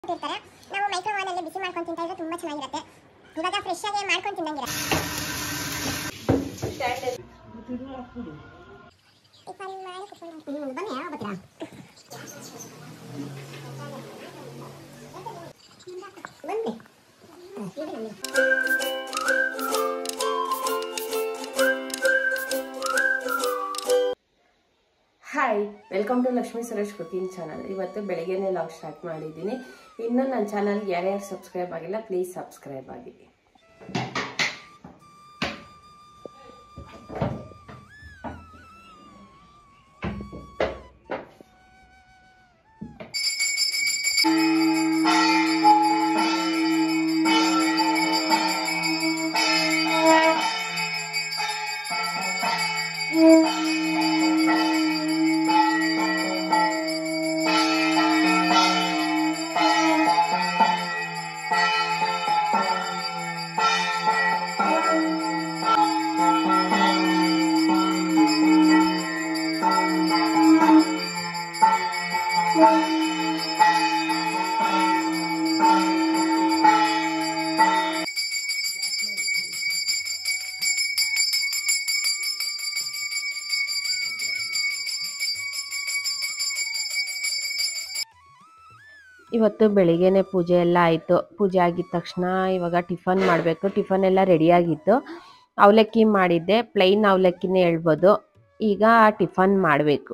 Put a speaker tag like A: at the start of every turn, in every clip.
A: ಇರ್ತಾರೆ ನಾವು ಮೈಕ್ರೋ ಓವನಲ್ಲಿ ಬಿಸಿ ಮಾಡ್ಕೊಂಡು ತಿಂತಾ ಇದ್ರೆ ತುಂಬಾ ಚೆನ್ನಾಗಿರುತ್ತೆ ಇವಾಗ ಫ್ರೆಶ್ ಆಗಿ ಮಾಡ್ಕೊಂಡು ತಿನ್ನಂಗಿರ ಟಿಫನ್ ಮಾಡಿ ಕುತ್ಕೊಂಡು ಬನ್ನಿ ಯಾವಾಗ ಬರ್ತೀರಾ ಬನ್ನಿ ಹಾ, ಇದು ನಮ್ದು.
B: Hi welcome to Lakshmi Suresh cooking channel ಇವತ್ತು ಬೆಳಗ್ಗೆನೇ ಲಾಗ್ ಸ್ಟಾರ್ಟ್ ಮಾಡಿದ್ದೀನಿ ಇನ್ನೂ ನನ್ನ ಚಾನಲ್ಗೆ ಯಾರ್ಯಾರು ಸಬ್ಸ್ಕ್ರೈಬ್ ಆಗಿಲ್ಲ ಪ್ಲೀಸ್ ಸಬ್ಸ್ಕ್ರೈಬ್ ಆಗಿ ಇವತ್ತು ಬೆಳಿಗ್ಗೆನೆ ಪೂಜೆ ಎಲ್ಲ ಆಯಿತು ಪೂಜೆ ಆಗಿದ ತಕ್ಷಣ ಇವಾಗ ಟಿಫನ್ ಮಾಡಬೇಕು ಟಿಫನ್ ಎಲ್ಲ ರೆಡಿಯಾಗಿತ್ತು ಅವಲಕ್ಕಿ ಮಾಡಿದ್ದೆ ಪ್ಲೈನ್ ಅವಲಕ್ಕಿನೇ ಹೇಳ್ಬೋದು ಈಗ ಟಿಫನ್ ಮಾಡಬೇಕು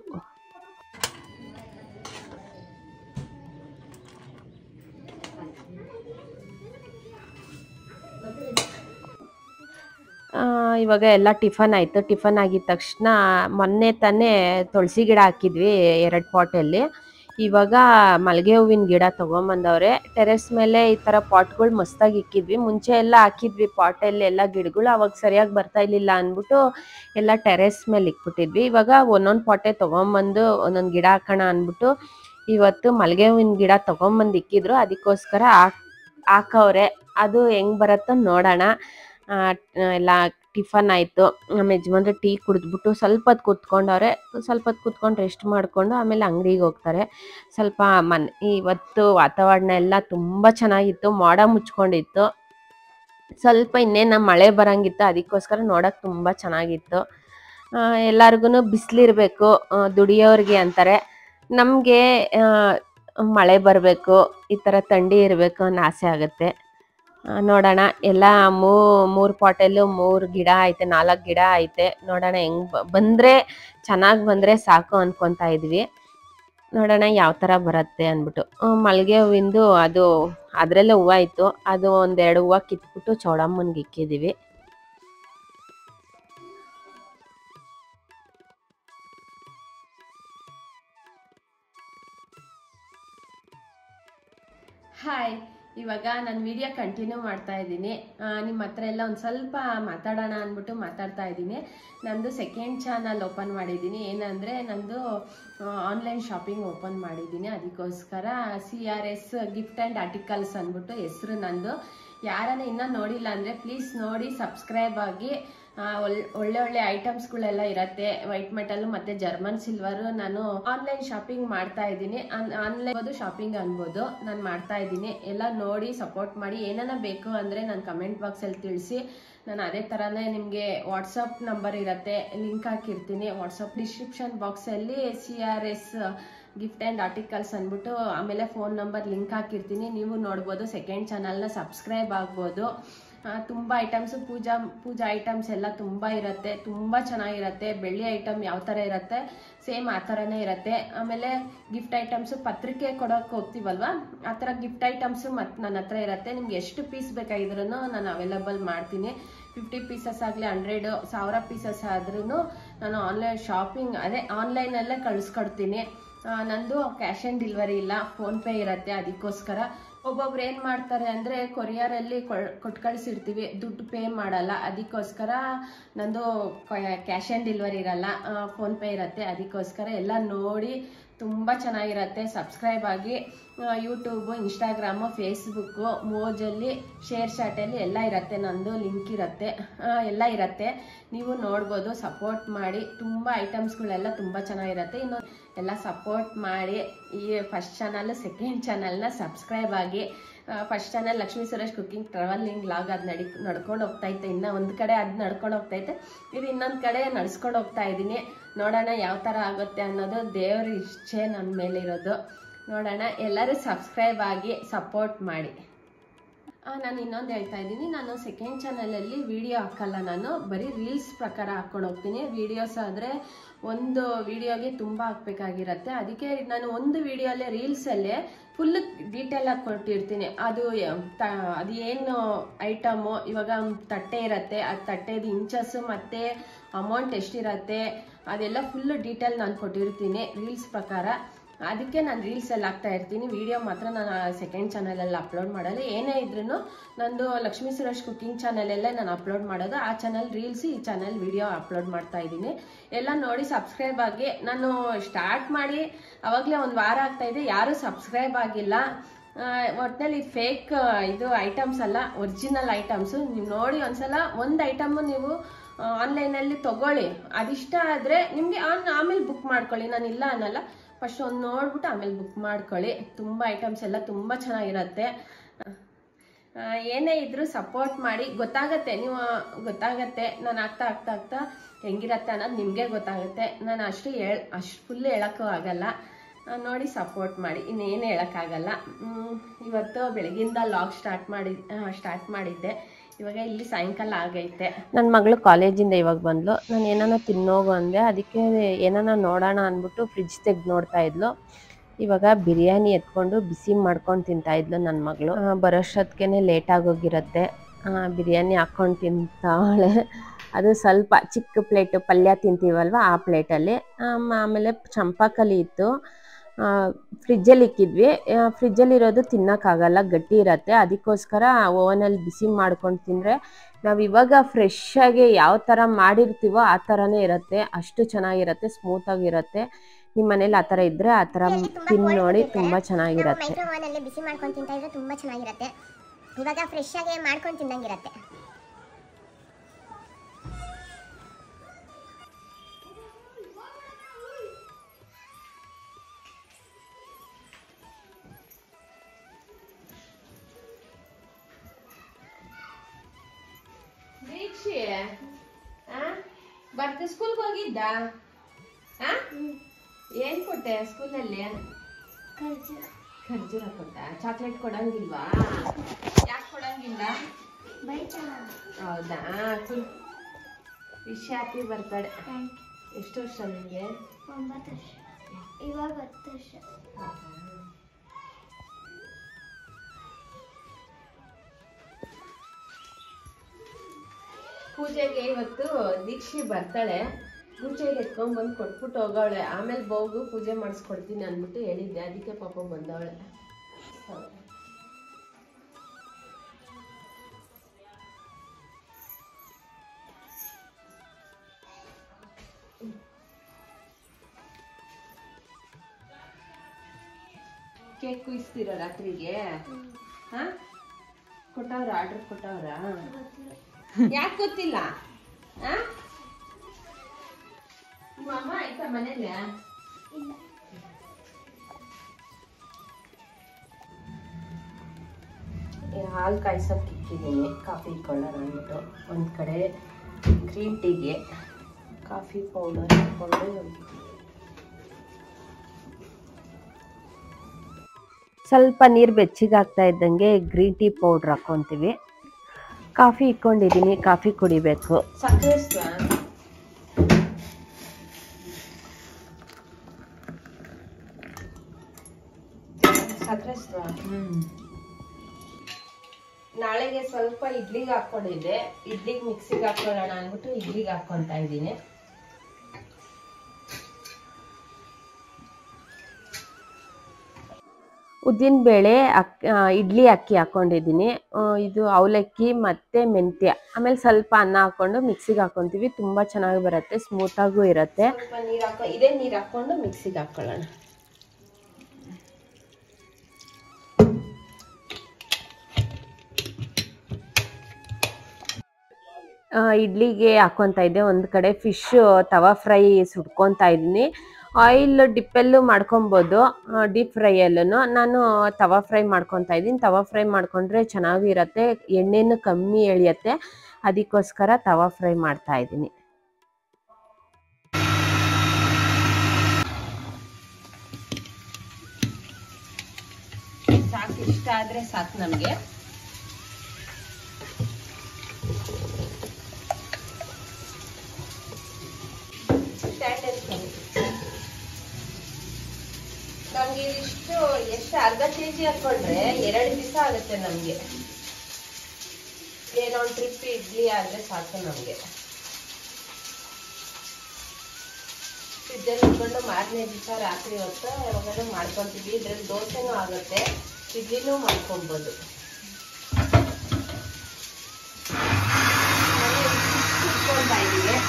B: ಆ, ಇವಾಗ ಎಲ್ಲ ಟಿಫನ್ ಆಯಿತು ಟಿಫನ್ ಆಗಿದ ತಕ್ಷಣ ಮೊನ್ನೆ ತಾನೇ ತುಳಸಿ ಗಿಡ ಹಾಕಿದ್ವಿ ಎರಡು ಪಾಟಲ್ಲಿ ಇವಾಗ ಮಲ್ಲಿಗೆ ಹೂವಿನ ಗಿಡ ತೊಗೊಂಬಂದವ್ರೆ ಟೆರೆಸ್ ಮೇಲೆ ಈ ಥರ ಪಾಟ್ಗಳು ಮಸ್ತಾಗಿ ಇಕ್ಕಿದ್ವಿ ಮುಂಚೆ ಎಲ್ಲ ಹಾಕಿದ್ವಿ ಪಾಟಲ್ಲಿ ಎಲ್ಲ ಗಿಡಗಳು ಅವಾಗ ಸರಿಯಾಗಿ ಬರ್ತಾ ಇರ್ಲಿಲ್ಲ ಅಂದ್ಬಿಟ್ಟು ಎಲ್ಲ ಟೆರೆಸ್ ಮೇಲೆ ಇಕ್ಬಿಟ್ಟಿದ್ವಿ ಇವಾಗ ಒಂದೊಂದು ಪಾಟೆ ತೊಗೊಂಬಂದು ಒಂದೊಂದು ಗಿಡ ಹಾಕೋಣ ಅಂದ್ಬಿಟ್ಟು ಇವತ್ತು ಮಲ್ಲಿಗೆ ಹೂವಿನ ಗಿಡ ತೊಗೊಂಬಂದು ಇಕ್ಕಿದ್ರು ಅದಕ್ಕೋಸ್ಕರ ಹಾಕ್ ಹಾಕವ್ರೆ ಅದು ಹೆಂಗೆ ಬರುತ್ತೋ ನೋಡೋಣ ಆ, ಎಲ್ಲ ಟಿಫನ್ ಆಯಿತು ನಮ್ಮ ಯಜಮಾನ್ರೆ ಟೀ ಕುಡಿದ್ಬಿಟ್ಟು ಸ್ವಲ್ಪ ಹೊತ್ತು ಕೂತ್ಕೊಂಡವ್ರೆ ಸ್ವಲ್ಪ ಹೊತ್ತು ಕೂತ್ಕೊಂಡು ರೆಸ್ಟ್ ಮಾಡಿಕೊಂಡು ಆಮೇಲೆ ಅಂಗಡಿಗೆ ಹೋಗ್ತಾರೆ ಸ್ವಲ್ಪ ಮನ್ ಇವತ್ತು ವಾತಾವರಣ ಎಲ್ಲ ತುಂಬ ಚೆನ್ನಾಗಿತ್ತು ಮೋಡ ಮುಚ್ಕೊಂಡಿತ್ತು ಸ್ವಲ್ಪ ಇನ್ನೇನು ಮಳೆ ಬರಂಗಿತ್ತು ಅದಕ್ಕೋಸ್ಕರ ನೋಡೋಕೆ ತುಂಬ ಚೆನ್ನಾಗಿತ್ತು ಎಲ್ಲರಿಗೂ ಬಿಸಿಲಿರಬೇಕು ದುಡಿಯೋರಿಗೆ ಅಂತಾರೆ ನಮಗೆ ಮಳೆ ಬರಬೇಕು ಈ ಥರ ಥಂಡಿ ಇರಬೇಕು ಅನ್ನೋ ಆಸೆ ಆಗುತ್ತೆ ಆ, ನೋಡೋಣ ಎಲ್ಲ ಮೂ ಮೂರು ಪಾಟಲ್ಲೂ ಮೂರು ಗಿಡ ಐತೆ ನಾಲ್ಕು ಗಿಡ ಐತೆ ನೋಡೋಣ ಹೆಂಗ್ ಬಂದರೆ ಚೆನ್ನಾಗಿ ಬಂದರೆ ಸಾಕು ಅನ್ಕೊತಾ ಇದ್ವಿ ನೋಡೋಣ ಯಾವ ಥರ ಬರುತ್ತೆ ಅಂದ್ಬಿಟ್ಟು ಆ, ಮಲ್ಲಿಗೆ ಹೂವಿಂದು ಅದು ಅದರಲ್ಲೇ ಹೂವು ಇತ್ತು ಅದು ಒಂದೆರಡು ಹೂವು ಕಿತ್ಬಿಟ್ಟು ಚೌಡಮ್ಮನ್ಗೆ ಇಕ್ಕಿದ್ದೀವಿ ಹಾಯ್ ಇವಾಗ ನಾನು ವಿಡಿಯೋ ಕಂಟಿನ್ಯೂ ಮಾಡ್ತಾ ಇದ್ದೀನಿ ನಿಮ್ಮ ಹತ್ರ ಎಲ್ಲ ಒಂದು ಸ್ವಲ್ಪ ಮಾತಾಡೋಣ ಅಂದ್ಬಿಟ್ಟು ಮಾತಾಡ್ತಾ ಇದ್ದೀನಿ ನಂದು ಸೆಕೆಂಡ್ ಚಾನಲ್ ಓಪನ್ ಮಾಡಿದ್ದೀನಿ ಏನಂದರೆ ನಂದು ಆನ್ಲೈನ್ ಶಾಪಿಂಗ್ ಓಪನ್ ಮಾಡಿದ್ದೀನಿ ಅದಕ್ಕೋಸ್ಕರ C R S gift and articles ಅಂದ್ಬಿಟ್ಟು ಹೆಸರು ನಂದು ಯಾರನ್ನ ಇನ್ನೂ ನೋಡಿಲ್ಲ ಅಂದರೆ ಪ್ಲೀಸ್ ನೋಡಿ ಸಬ್ಸ್ಕ್ರೈಬ್ ಆಗಿ ಆ, ಒಳ್- ಒಳ್ಳೆ ಒಳ್ಳೆ ಐಟಮ್ಸ್ಗಳೆಲ್ಲ ಇರತ್ತೆ ವೈಟ್ ಮೆಟಲ್ ಮತ್ತೆ ಜರ್ಮನ್ ಸಿಲ್ವರ್ ನಾನು ಆನ್ಲೈನ್ ಶಾಪಿಂಗ್ ಮಾಡ್ತಾ ಇದ್ದೀನಿ ಆನ್ಲೈನ್ ಶಾಪಿಂಗ್ ಅನ್ಬೋದು ನಾನು ಮಾಡ್ತಾ ಇದ್ದೀನಿ ಎಲ್ಲ ನೋಡಿ ಸಪೋರ್ಟ್ ಮಾಡಿ ಏನಾನ ಬೇಕು ಅಂದರೆ ನಾನು ಕಮೆಂಟ್ ಬಾಕ್ಸಲ್ಲಿ ತಿಳಿಸಿ ನಾನು ಅದೇ ಥರನೇ ನಿಮಗೆ ವಾಟ್ಸಪ್ ನಂಬರ್ ಇರುತ್ತೆ ಲಿಂಕ್ ಹಾಕಿರ್ತೀನಿ ವಾಟ್ಸಪ್ ಡಿಸ್ಕ್ರಿಪ್ಷನ್ ಬಾಕ್ಸಲ್ಲಿ C R S gift and articles ಅಂದ್ಬಿಟ್ಟು ಆಮೇಲೆ ಫೋನ್ ನಂಬರ್ ಲಿಂಕ್ ಹಾಕಿರ್ತೀನಿ ನೀವು ನೋಡ್ಬೋದು ಸೆಕೆಂಡ್ ಚಾನಲ್ನ ಸಬ್ಸ್ಕ್ರೈಬ್ ಆಗ್ಬೋದು ಆ, ತುಂಬ ಐಟಮ್ಸ್ ಪೂಜಾ ಪೂಜಾ ಐಟಮ್ಸ್ ಎಲ್ಲ ತುಂಬ ಇರುತ್ತೆ ತುಂಬ ಚೆನ್ನಾಗಿರುತ್ತೆ ಬೆಳ್ಳಿ ಐಟಮ್ ಯಾವ ಥರ ಇರುತ್ತೆ ಸೇಮ್ ಆ ಥರನೇ ಇರುತ್ತೆ ಆಮೇಲೆ ಗಿಫ್ಟ್ ಐಟಮ್ಸು ಪತ್ರಿಕೆ ಕೊಡೋಕೆ ಹೋಗ್ತೀವಲ್ವಾ ಆ ಥರ ಗಿಫ್ಟ್ ಐಟಮ್ಸು ಮತ್ತು ನನ್ನ ಹತ್ರ ಇರುತ್ತೆ ನಿಮ್ಗೆ ಎಷ್ಟು ಪೀಸ್ ಬೇಕಾಗಿದ್ರೂ ನಾನು ಅವೈಲಬಲ್ ಮಾಡ್ತೀನಿ ಫಿಫ್ಟಿ ಪೀಸಸ್ ಆಗಲಿ ಹಂಡ್ರೆಡು ಸಾವಿರ ಪೀಸಸ್ ಆದ್ರೂ ನಾನು ಆನ್ಲೈನ್ ಶಾಪಿಂಗ್ ಅದೇ ಆನ್ಲೈನಲ್ಲೇ ಕಳಿಸ್ಕೊಡ್ತೀನಿ ಆ, ನಂದು ಕ್ಯಾಶ್ ಆನ್ ಡೆಲಿವರಿ ಇಲ್ಲ ಫೋನ್ಪೇ ಇರುತ್ತೆ ಅದಕ್ಕೋಸ್ಕರ ಒಬ್ಬೊಬ್ರು ಏನು ಮಾಡ್ತಾರೆ ಅಂದರೆ ಕೊರಿಯರಲ್ಲಿ ಕೊಟ್ಟು ಕಳಿಸಿರ್ತೀವಿ ದುಡ್ಡು ಪೇ ಮಾಡಲ್ಲ ಅದಕ್ಕೋಸ್ಕರ ನಂದು ಕ್ಯಾಶ್ ಆನ್ ಡೆಲಿವರಿ ಇರಲ್ಲ ಫೋನ್ಪೇ ಇರುತ್ತೆ ಅದಕ್ಕೋಸ್ಕರ ಎಲ್ಲ ನೋಡಿ ತುಂಬ ಚೆನ್ನಾಗಿರುತ್ತೆ ಸಬ್ಸ್ಕ್ರೈಬ್ ಆಗಿ ಯೂಟ್ಯೂಬು ಇನ್ಸ್ಟಾಗ್ರಾಮು ಫೇಸ್ಬುಕ್ಕು ಮೋಜಲ್ಲಿ ಶೇರ್ ಚಾಟಲ್ಲಿ ಎಲ್ಲ ಇರುತ್ತೆ ನಂದು ಲಿಂಕ್ ಇರುತ್ತೆ ಆ, ಎಲ್ಲ ಇರುತ್ತೆ ನೀವು ನೋಡ್ಬೋದು ಸಪೋರ್ಟ್ ಮಾಡಿ ತುಂಬ ಐಟಮ್ಸ್ಗಳೆಲ್ಲ ತುಂಬ ಚೆನ್ನಾಗಿರುತ್ತೆ ಇನ್ನು ಎಲ್ಲ ಸಪೋರ್ಟ್ ಮಾಡಿ ಈ ಫಸ್ಟ್ ಚಾನಲ್ ಸೆಕೆಂಡ್ ಚಾನಲ್ನ ಸಬ್ಸ್ಕ್ರೈಬ್ ಆಗಿ first channel Lakshmi Suresh cooking travelling log ಅದು ನಡಿ ನಡ್ಕೊಂಡು ಹೋಗ್ತೈತೆ ಇನ್ನು ಒಂದು ಕಡೆ ಅದು ನಡ್ಕೊಂಡು ಹೋಗ್ತೈತೆ ಇದು ಇನ್ನೊಂದು ಕಡೆ ನಡ್ಸ್ಕೊಂಡು ಹೋಗ್ತಾ ಇದ್ದೀನಿ ನೋಡೋಣ ಯಾವ ಥರ ಆಗುತ್ತೆ ಅನ್ನೋದು ದೇವ್ರ ಇಚ್ಛೆ ನನ್ನ ಮೇಲಿರೋದು ನೋಡೋಣ ಎಲ್ಲರೂ ಸಬ್ಸ್ಕ್ರೈಬ್ ಆಗಿ ಸಪೋರ್ಟ್ ಮಾಡಿ ಆ, ನಾನು ಇನ್ನೊಂದು ಹೇಳ್ತಾ ಇದ್ದೀನಿ ನಾನು ಸೆಕೆಂಡ್ ಚಾನಲಲ್ಲಿ ವಿಡಿಯೋ ಹಾಕಲ್ಲ ನಾನು ಬರೀ ರೀಲ್ಸ್ ಪ್ರಕಾರ ಹಾಕ್ಕೊಂಡು ಹೋಗ್ತೀನಿ ವಿಡಿಯೋಸ್ ಆದರೆ ಒಂದು ವಿಡಿಯೋಗೆ ತುಂಬ ಹಾಕ್ಬೇಕಾಗಿರತ್ತೆ ಅದಕ್ಕೆ ನಾನು ಒಂದು ವಿಡಿಯೋಲ್ಲೇ ರೀಲ್ಸಲ್ಲೇ ಫುಲ್ ಡೀಟೇಲಾಗಿ ಕೊಟ್ಟಿರ್ತೀನಿ ಅದು ಯ- ತ ಅದು ಏನು ಐಟಮು ಇವಾಗ ಒಂದ್ ತಟ್ಟೆ ಇರುತ್ತೆ ಆ ತಟ್ಟೆದು ಇಂಚಸ್ಸು ಮತ್ತು ಅಮೌಂಟ್ ಎಷ್ಟಿರತ್ತೆ ಅದೆಲ್ಲ ಫುಲ್ ಡೀಟೇಲ್ ನಾನು ಕೊಟ್ಟಿರ್ತೀನಿ ರೀಲ್ಸ್ ಪ್ರಕಾರ ಅದಕ್ಕೆ ನಾನು ರೀಲ್ಸಲ್ಲಿ ಹಾಕ್ತಾ ಇರ್ತೀನಿ ವಿಡಿಯೋ ಮಾತ್ರ ನಾನು ಸೆಕೆಂಡ್ ಚಾನಲಲ್ಲಿ ಅಪ್ಲೋಡ್ ಮಾಡಲ್ಲ ಏನೇ ಇದ್ರೂ ನಂದು ಲಕ್ಷ್ಮೀ ಸುರೇಶ್ ಕುಕಿಂಗ್ ಚಾನಲಲ್ಲೇ ನಾನು ಅಪ್ಲೋಡ್ ಮಾಡೋದು ಆ ಚಾನಲ್ ರೀಲ್ಸ್ ಈ ಚಾನಲ್ ವಿಡಿಯೋ ಅಪ್ಲೋಡ್ ಮಾಡ್ತಾ ಇದ್ದೀನಿ ಎಲ್ಲ ನೋಡಿ ಸಬ್ಸ್ಕ್ರೈಬ್ ಆಗಿ ನಾನು ಸ್ಟಾರ್ಟ್ ಮಾಡಿ ಅವಾಗಲೇ ಒಂದು ವಾರ ಆಗ್ತಾ ಇದೆ ಯಾರೂ ಸಬ್ಸ್ಕ್ರೈಬ್ ಆಗಿಲ್ಲ ಒಟ್ಟಿನಲ್ಲಿ ಇದು ಫೇಕ್ ಇದು ಐಟಮ್ಸ್ ಅಲ್ಲ ಒರಿಜಿನಲ್ ಐಟಮ್ಸು ನೀವು ನೋಡಿ ಒಂದ್ಸಲ ಒಂದು ಐಟಮು ನೀವು ಆನ್ಲೈನಲ್ಲಿ ತಗೊಳ್ಳಿ ಅದಿಷ್ಟ ಆದರೆ ನಿಮಗೆ ಆನ್ ಆಮೇಲೆ ಬುಕ್ ಮಾಡ್ಕೊಳ್ಳಿ ನಾನು ಇಲ್ಲ ಅನ್ನಲ್ಲ ಫಸ್ಟ್ ಒಂದು ನೋಡ್ಬಿಟ್ಟು ಆಮೇಲೆ ಬುಕ್ ಮಾಡ್ಕೊಳ್ಳಿ ತುಂಬ ಐಟಮ್ಸ್ ಎಲ್ಲ ತುಂಬ ಚೆನ್ನಾಗಿರತ್ತೆ ಆ, ಏನೇ ಇದ್ರೂ ಸಪೋರ್ಟ್ ಮಾಡಿ ಗೊತ್ತಾಗತ್ತೆ ನೀವು ಗೊತ್ತಾಗತ್ತೆ ನಾನು ಆಗ್ತಾ ಆಗ್ತಾ ಆಗ್ತಾ ಹೆಂಗಿರತ್ತೆ ಅನ್ನೋದು ನಿಮಗೆ ಗೊತ್ತಾಗುತ್ತೆ ನಾನು ಅಷ್ಟು ಹೇಳ್ ಅಷ್ಟು ಫುಲ್ ಹೇಳೋಕ್ಕೂ ಆಗಲ್ಲ ಆ, ನೋಡಿ ಸಪೋರ್ಟ್ ಮಾಡಿ ಇನ್ನೇನು ಹೇಳೋಕ್ಕಾಗಲ್ಲ ಮ್, ಇವತ್ತು ಬೆಳಗಿಂದ ಲಾಗ್ ಸ್ಟಾರ್ಟ್ ಮಾಡಿ ಸ್ಟಾರ್ಟ್ ಮಾಡಿದ್ದೆ ಇವಾಗ ಇಲ್ಲಿ ಸಾಯಂಕಾಲ ಆಗೈತೆ ನನ್ನ ಮಗಳು ಕಾಲೇಜಿಂದ ಇವಾಗ ಬಂದ್ಲು ನಾನು ಏನಾನ ತಿನ್ನೋಗು ಅಂದೆ ಅದಕ್ಕೆ ಏನಾನ ನೋಡೋಣ ಅಂದ್ಬಿಟ್ಟು ಫ್ರಿಜ್ ತೆಗ್ದು ನೋಡ್ತಾ ಇದ್ಲು ಇವಾಗ ಬಿರಿಯಾನಿ ಎತ್ಕೊಂಡು ಬಿಸಿ ಮಾಡ್ಕೊಂಡು ತಿಂತಾ ಇದ್ಲು ನನ್ನ ಮಗಳು ಬರೋಷ್ಟೊತ್ತಿಗೆ ಲೇಟ್ ಆಗೋಗಿರತ್ತೆ ಆ, ಬಿರಿಯಾನಿ ಹಾಕ್ಕೊಂಡು ತಿಂತಾಳೆ ಅದು ಸ್ವಲ್ಪ ಚಿಕ್ಕ ಪ್ಲೇಟು ಪಲ್ಯ ತಿಂತೀವಲ್ವ ಆ ಪ್ಲೇಟಲ್ಲಿ ಆಮೇಲೆ ಚಂಪಾಕಲಿ ಇತ್ತು ಫ್ರಿಜ್ಜಲ್ಲಿ ಇಕ್ಕಿದ್ವಿ ಫ್ರಿಜ್ಜಲ್ಲಿ ಇರೋದು ತಿನ್ನೋಕ್ಕಾಗಲ್ಲ ಗಟ್ಟಿ ಇರತ್ತೆ ಅದಕ್ಕೋಸ್ಕರ ಓವನಲ್ಲಿ ಬಿಸಿ ಮಾಡ್ಕೊಂಡು ತಿಂದರೆ ನಾವು ಇವಾಗ ಫ್ರೆಶ್ ಆಗಿ ಯಾವ ಥರ ಮಾಡಿರ್ತೀವೋ ಆ ಥರನೇ ಇರುತ್ತೆ ಅಷ್ಟು ಚೆನ್ನಾಗಿರುತ್ತೆ ಸ್ಮೂತಾಗಿರುತ್ತೆ ನಿಮ್ಮ ಮನೇಲಿ ಆ ಥರ ಇದ್ದರೆ ಆ ಥರ ತಿಂದು ನೋಡಿ ತುಂಬ ಚೆನ್ನಾಗಿರುತ್ತೆ
A: ಮೈಕ್ರೋ ಓವನಲ್ಲಿ ಬಿಸಿ ಮಾಡ್ಕೊಂಡು ತಿಂತಾ ಇದ್ರೆ ತುಂಬಾ ಚೆನ್ನಾಗಿರುತ್ತೆ ಇವಾಗ ಫ್ರೆಶ್ ಆಗಿ ಮಾಡ್ಕೊಂಡು ತಿಂದಂಗಿರತ್ತೆ
B: ದೀಕ್ಷೆ ಬರ್ತ ಸ್ಕೂಲ್ಗೆ ಹೋಗಿದ್ದ ಆ? ಏನ್ ಕೊಟ್ಟೆ ಸ್ಕೂಲಲ್ಲಿ ಖರ್ಜೂರ ಕೊಟ್ಟ ಚಾಕ್ಲೇಟ್ ಕೊಡಂಗಿಲ್ವಾ ಯಾಕೆ ಕೊಡಂಗಿಲ್ಲ ಹೌದಾ ಕುಲ್ ವಿಶ್ ಹ್ಯಾಪಿ ಬರ್ತಾಳೆ ಎಷ್ಟು ವರ್ಷ ನಿಮಗೆ
A: ಒಂಬತ್ತು ವರ್ಷ ಇವಾಗ ಹತ್ತು ವರ್ಷ
B: ಪೂಜೆಗೆ ಇವತ್ತು ದೀಕ್ಷೆ ಬರ್ತಾಳೆ ಪೂಜೆಗೆ ಎತ್ಕೊಂಡ್ ಬಂದು ಕೊಟ್ಬಿಟ್ಟು ಹೋಗವಳೆ ಆಮೇಲೆ ಬೋಗು ಪೂಜೆ ಮಾಡಿಸ್ಕೊಡ್ತೀನಿ ಅಂದ್ಬಿಟ್ಟು ಹೇಳಿದ್ದೆ ಅದಕ್ಕೆ ಪಾಪ ಬಂದವಳೆ ಕೇಕ್ ಕುಯಿಸ್ತೀರ ರಾತ್ರಿಗೆ ಹಾ ಕೊಟ್ಟವ್ರ ಆರ್ಡರ್ ಕೊಟ್ಟವ್ರ ಯಾಕೆ ಗೊತ್ತಿಲ್ಲ ಆ? ನಿಮ್ಮ ಅಮ್ಮ ಆಯ್ತಾ ಮನೇಲಿ ಹಾಲು ಕಾಯ್ಸೋಕೆ ಇಕ್ಕಿದ್ದೀನಿ ಕಾಫಿ ಇಟ್ಕೊಳ್ಳೋಣ ಅಂದ್ಬಿಟ್ಟು ಒಂದು ಕಡೆ ಗ್ರೀನ್ ಟೀಗೆ ಕಾಫಿ ಪೌಡರ್ ಹಾಕ್ಕೊಂಡು ಸ್ವಲ್ಪ ನೀರು ಬೆಚ್ಚಗಾಗ್ತಾ ಇದ್ದಂಗೆ ಗ್ರೀನ್ ಟೀ ಪೌಡ್ರ್ ಹಾಕ್ಕೊಂತೀವಿ ಕಾಫಿ ಇಟ್ಕೊಂಡಿದ್ದೀನಿ ಕಾಫಿ ಕುಡಿಬೇಕು ಸಕ್ಕರೆ ಸಕ್ಕರೆ ನಾಳೆಗೆ ಸ್ವಲ್ಪ ಇಡ್ಲಿಗೆ ಹಾಕೊಂಡಿದ್ದೆ ಇಡ್ಲಿಗೆ ಮಿಕ್ಸಿಗೆ ಹಾಕೊಳ್ಳೋಣ ಅಂದ್ಬಿಟ್ಟು ಇಡ್ಲಿಗೆ ಹಾಕ್ಕೊಂತಾ ಇದ್ದೀನಿ ಉದ್ದಿನ ಬೇಳೆ ಅಕ್ ಆ, ಇಡ್ಲಿ ಅಕ್ಕಿ ಹಾಕ್ಕೊಂಡಿದ್ದೀನಿ ಆ, ಇದು ಅವಲಕ್ಕಿ ಮತ್ತು ಮೆಂತ್ಯ ಆಮೇಲೆ ಸ್ವಲ್ಪ ಅನ್ನ ಹಾಕ್ಕೊಂಡು ಮಿಕ್ಸಿಗೆ ಹಾಕ್ಕೊಂತೀವಿ ತುಂಬ ಚೆನ್ನಾಗಿ ಬರುತ್ತೆ ಸ್ಮೂತಾಗೂ ಇರುತ್ತೆ ಸ್ವಲ್ಪ ನೀರು ಹಾಕೊ ಇದೇ ನೀರು ಹಾಕ್ಕೊಂಡು ಮಿಕ್ಸಿಗೆ ಹಾಕ್ಕೊಳ್ಳೋಣ ಆ, ಇಡ್ಲಿಗೆ ಹಾಕ್ಕೊತಾ ಇದ್ದೆ ಒಂದು ಕಡೆ ಫಿಶ್ ತವಾ ಫ್ರೈ ಸುಟ್ಕೊತಾ ಇದ್ದೀನಿ ಆಯಿಲ್ ಡಿಪ್ಪಲ್ಲೂ ಮಾಡ್ಕೊಬೋದು ಡೀಪ್ ಫ್ರೈಯಲ್ಲೂ ನಾನು ತವಾ ಫ್ರೈ ಮಾಡ್ಕೊತಾ ಇದ್ದೀನಿ ತವಾ ಫ್ರೈ ಮಾಡ್ಕೊಂಡ್ರೆ ಚೆನ್ನಾಗಿರತ್ತೆ ಎಣ್ಣೆನೂ ಕಮ್ಮಿ ಎಳಿಯತ್ತೆ ಅದಕ್ಕೋಸ್ಕರ ತವಾ ಫ್ರೈ ಮಾಡ್ತಾ ಇದ್ದೀನಿ ಸಾಕು ಇಷ್ಟ ಆದರೆ ಸಾಕು ನಮಗೆ ನಮ್ಗೆ ಇಷ್ಟು ಎಷ್ಟು ಅರ್ಧ ಕೆ ಜಿ ಹಾಕೊಂಡ್ರೆ ಎರಡು ದಿವಸ ಆಗುತ್ತೆ ನಮಗೆ ಏನೋ ಒಂದು ಟ್ರಿಪ್ ಇಡ್ಲಿ ಆದರೆ ಸಾಕು ನಮಗೆ ಫ್ರಿಜ್ಜಲ್ಲಿ ಇಟ್ಕೊಂಡು ಮಾರನೇ ದಿವಸ ರಾತ್ರಿ ಹೊತ್ತು ಯಾವಾಗಾದ್ರೂ ಮಾಡ್ಕೊತೀವಿ ಇದ್ರಲ್ಲಿ ದೋಸೆನೂ ಆಗುತ್ತೆ ಇಡ್ಲಿನೂ ಮಾಡ್ಕೊಬೋದು ಇಟ್ಕೊಳ್ತಾ ಇದ್ದೀವಿ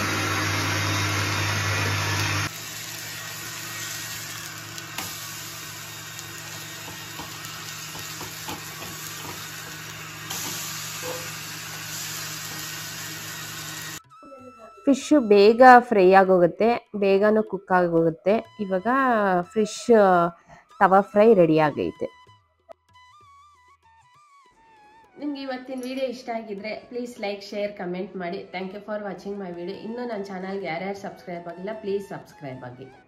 B: ಫಿಶ್ ಬೇಗ ಫ್ರೈ ಆಗೋಗುತ್ತೆ ಬೇಗನೂ ಕುಕ್ ಆಗೋಗುತ್ತೆ ಇವಾಗ ಫಿಶ್ ತವಾ ಫ್ರೈ ರೆಡಿ ಆಗೈತೆ ನಿಮ್ಗೆ ಇವತ್ತಿನ ವಿಡಿಯೋ ಇಷ್ಟ ಆಗಿದ್ರೆ ಪ್ಲೀಸ್ ಲೈಕ್ ಶೇರ್ ಕಮೆಂಟ್ ಮಾಡಿ thank you for watching my video ಇನ್ನೂ ನನ್ನ ಚಾನಲ್ಗೆ ಯಾರ್ಯಾರು ಸಬ್ಸ್ಕ್ರೈಬ್ ಆಗಿಲ್ಲ ಪ್ಲೀಸ್ ಸಬ್ಸ್ಕ್ರೈಬ್ ಆಗಿ